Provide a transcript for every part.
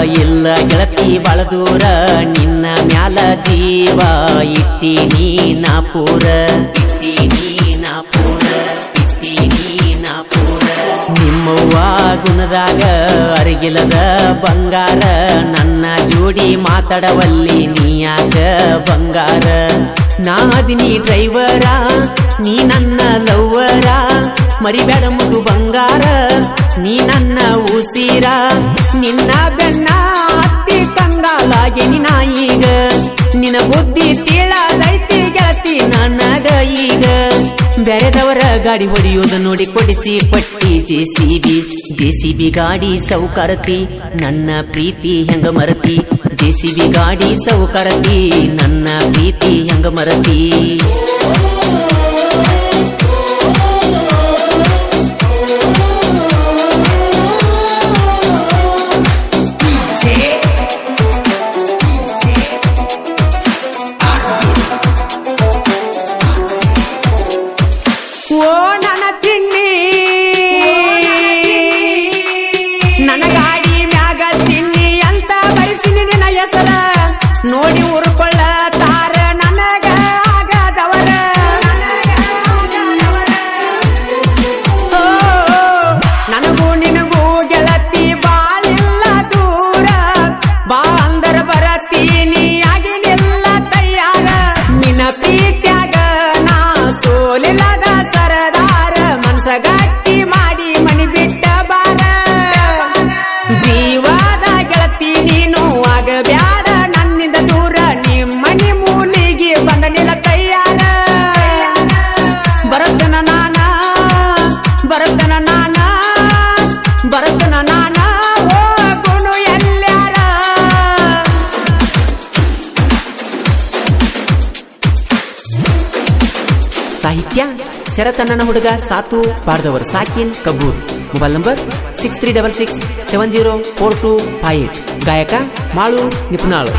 ಇಲ್ಲ ಗೆಳತಿ ಬಾಳ ದೂರ ನಿನ್ನ ಮ್ಯಾಲ ಜೀವ ಇಟ್ಟಿ ನೀನ ಪೂರ ಇಟ್ಟಿ ನೀನ ಪೂರ ಇಟ್ಟಿ ನೀನ ಪೂರ ನಿಮ್ಮವ್ವ ಗುಣದಾಗ ಅರಿಗಿಲದ ಬಂಗಾರ ನನ್ನ ಜೋಡಿ ಮಾತಾಡವಲ್ಲಿ ನೀಯಾಗ ಬಂಗಾರ ನಾದಿನಿ ಡ್ರೈವರ ನೀ ನನ್ನ ಲವ್ವರ ಮರಿಬೇಡ ಮುದು ಬಂಗಾರ ನೀ ನನ್ನ ಉಸಿರ ನಿನ್ನ ಬೆನ್ನ ಹತ್ತಿ ಕಂಗಾಲಾಗಿ ನಿನ ಈಗ ನಿನ್ನ ಬುದ್ಧಿ ತೀಳದೈತಿ ಗೆಳತಿ ನನಗ ಈಗ ಬೆರೆದವರ ಗಾಡಿ ಹೊಡೆಯುವುದು ನೋಡಿ ಕೊಡಿಸಿ ಪಟ್ಟಿ ಜೆಸಿಬಿ ಜೆಸಿಬಿ ಗಾಡಿ ಸೌಕರತಿ ನನ್ನ ಪ್ರೀತಿ ಹೆಂಗ ಮರತಿ ಜೆಸಿಬಿ ಗಾಡಿ ಸೌಕರತಿ ನನ್ನ ಪ್ರೀತಿ ಹೆಂಗ ಮರತಿ ಓ ನನ್ನ ತಿನ್ನಿ ನನ್ನ ಗಾಡಿ ಮ್ಯಾಗ ತಿನ್ನಿ ಅಂತ ಬರಿಸಿನಿ ನಿನ್ನ ಹೆಸರ ನೋಡಿ ಉರ್ಕೊಳ್ಳ ತಾರ ನನಗ ಆಗದವರ ಓ, ನನಗೂ ನಿನಗೂ ಗೆಳತಿ ಬಾಳಿಲ್ಲ ದೂರ ಬಾ ಅಂದರ ಬರತೀನಿ ಆಗಿನಿಲ್ಲ ತಯ್ಯಾರ ನಿನ್ನ ಪ್ರೀತ್ಯಾಗ ನಾ ಸೋಲಿಲ್ಲದ ಸರದಾರ ಮನ್ಸ ಗಟ್ಟಿ ಮಾಡಿ ಮನಿ ಬಿಟ್ಟ ಬಾರ ಜೀವದ ಗೆಳತಿ ನೀನು ಆಗಬ್ಯಾಡ ನನ್ನಿಂದ ದೂರ ನಿಮ್ಮನಿ ಮೂಲಿಗೆ ಬಂದ ನಿಲ್ಲ ತಯ್ಯಾರ ಬರತನ ನಾನ ಬರತನ ನಾನ ಬರತನ ನಾನ ಹೋಗುನು ಎಲ್ಲಾರ ಸಾಹಿತ್ಯ ಶರತಣ್ಣನ ಹುಡುಗ ಸಾತು ಪಾಡ್ದವರು ಸಾಕಿನ್ ಕಬೂರ್ mobile number six three double six seven zero four two five eight ಗಾಯಕ ಮಾಳು ನಿಪುಣಾಳು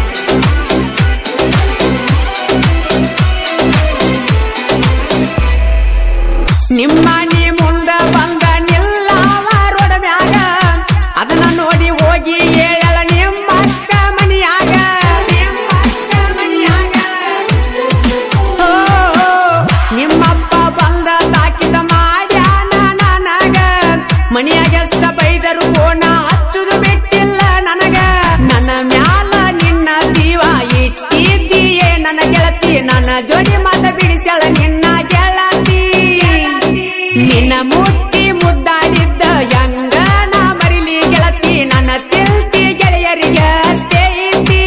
ನಿಮ್ಮ ನೀ ಮುಂದ ಬಂದ ನಿಲ್ಲವ ರೋಡ ಮ್ಯಾಗ ಅದನ್ನ ನೋಡಿ ಹೋಗಿ ಹೇಳಲ ನಿಮ್ಮ ಅಕ್ಕ ಮನಿಯಾಗ ನಿಮ್ಮ ಅಕ್ಕ ಮನಿಯಾಗ ಓ, ನಿಮ್ಮಪ್ಪ ಬಂದ ತಾಕಿದ ಮಾಡ್ಯಾನ ನನಗ ಮಣಿಯಾಗೆಷ್ಟ ಬೈದರು ಕೋಣ ಹಚ್ಚುದು ಬಿಟ್ಟಿಲ್ಲ ನನಗ ನನ್ನ ಮ್ಯಾಲ ನಿನ್ನ ಜೀವ ಇಟ್ಟಿದ್ದೀಯೇ ನನ್ನ ಗೆಳತಿ ನನ್ನ ಜೋಡಿ ಮಾತ ಬಿಡಿಸ್ಯಾಳ ನಿನ್ನ ಗೆಳತಿ ನಿನ್ನ ಮುಟ್ಟಿ ಮುದ್ದಾಡಿದ್ದ ಹೆಂಗ ನಾ ಮರಿಲಿ ಗೆಳತಿ ನನ್ನ ಚಿಲ್ತಿ ಗೆಳೆಯರಿಗೆ ತೇಯ್ತಿ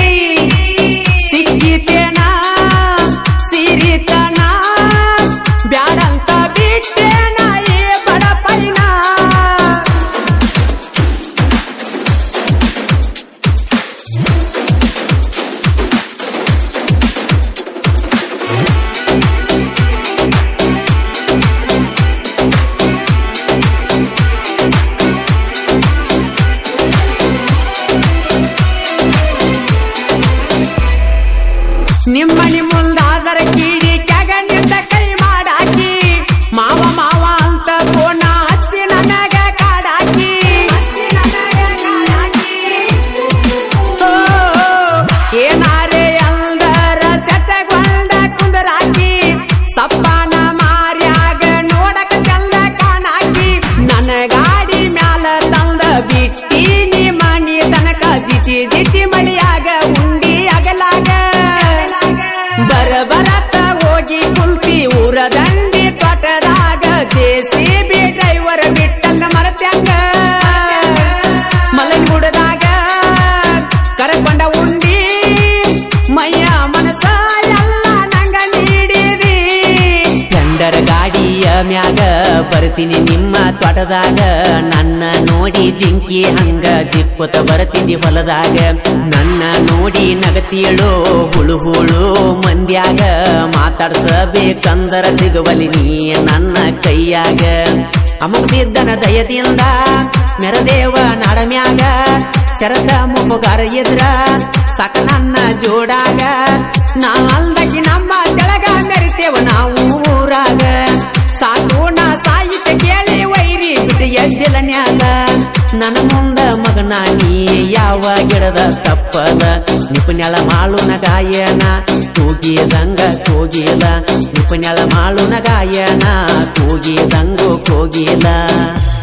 ಸಿಕ್ಕಿತೇನ ಸಿರಿತನ ಬ್ಯಾಡಂತ ಬಿಟ್ಟೇನ ಈ ಬಡಪೈನ ನಿಮ್ಮನಿ ಮುಂದಾದರ ಕೀಡಿ ಕೆಗನಿಂದ ಕೈ ಮಾಡಾಕಿ ಮಾವ ಮಾವ ಅಂತ ಕೋಣ ಹಚ್ಚಿ ನನಗ ಕಾಡಾಕಿ ಓ, ಏನಾರೆ ಅಂದರ ಸೆಟಗೊಂಡ ಕುಂದರಾಕಿ ಸಪ್ಪಾನ ಮಾರ್ಯಾಗ ನೋಡಕ ಚಂದ ಕಾಣಾಕಿ ನನ್ನ ಗಾಡಿ ಮ್ಯಾಲ ತಂದ ಬಿಟ್ಟೀನಿ ಮನಿ ತನಕ ಜಿಟಿ ಜಿಟಿ ಮಳಿಯಾಗ ಉಂಡಿ ಅಗಲಾಗ ಬರ ಬರತ ಹೋಗಿ ಕುಲ್ತಿ ಊರ ದಂಡಿ ತೋಟದಾಗ ಜೆಸಿಬಿ ಡ್ರೈವರ್ ಬಿಟ್ಟಂಗ ಮರತ್ಯಂಗ ಮಲಗುಡದಾಗ ಕರಕೊಂಡ ಉಂಡಿ ಮೈಯ ಮನಸ ಎಲ್ಲ ನಂಗ ನೀಡಿದಿ ಸ್ಪ್ಲೆಂಡರ್ ಗಾಡಿಯ ಮ್ಯಾಗ ಬರ್ತೀನಿ ನಿಮ್ಮ ತೋಟದಾಗ ನನ್ನ ನೋಡಿ ಜಿಂಕಿ ಹಂಗ ಜಿಪ್ಪುತ ಬರ್ತೀನಿ ಹೊಲದಾಗ ನನ್ನ ನೋಡಿ ನಗತಿಯಳು ಹುಳು ಹುಳು ಮಂದ್ಯಾಗ ಮಾತಾಡ್ಸಬೇಕಂದರ ಸಿಗುವಲಿ ನೀ ನನ್ನ ಕೈಯಾಗ ಅಮುಗಿಸಿದ್ದನ ದಯದಿಂದ ಮೆರದೇವ ನಾಡಮ್ಯಾಗ ಶರದ ಮುಪ್ಪುಗಾರ ಎದ್ರ ಸಾಕ ನನ್ನ ಜೋಡಾಗ ನಾ ಅಲ್ದಗಿ ನಮ್ಮ ಕೆಳಗ ಮೆರಿತೇವ ನಾವು ಊರಾಗ ಸಾಕು ನಾ ಸಾಹಿತ್ಯ ಕೇಳಿ ವೈರಿ ಬಿಟ್ಟು ಎದ್ದಿಲ್ಲ ನ್ಯಾಗ ನನ್ನ ಮುಂದ ಮುಂದ ಮಗನ ನೀ ಯಾವ ಗಿಡದ ತಪ್ಪಲ ನಿಪುಣ್ಯಳ ಮಾಳುನ ಗಾಯನ ಕೂಗಿದಂಗ ಕೂಗಿಲ ನಿಪುಣ್ಯಳ ಮಾಳುನ ಗಾಯನ ಕೂಗಿದಂಗು ಕೂಗಿಲ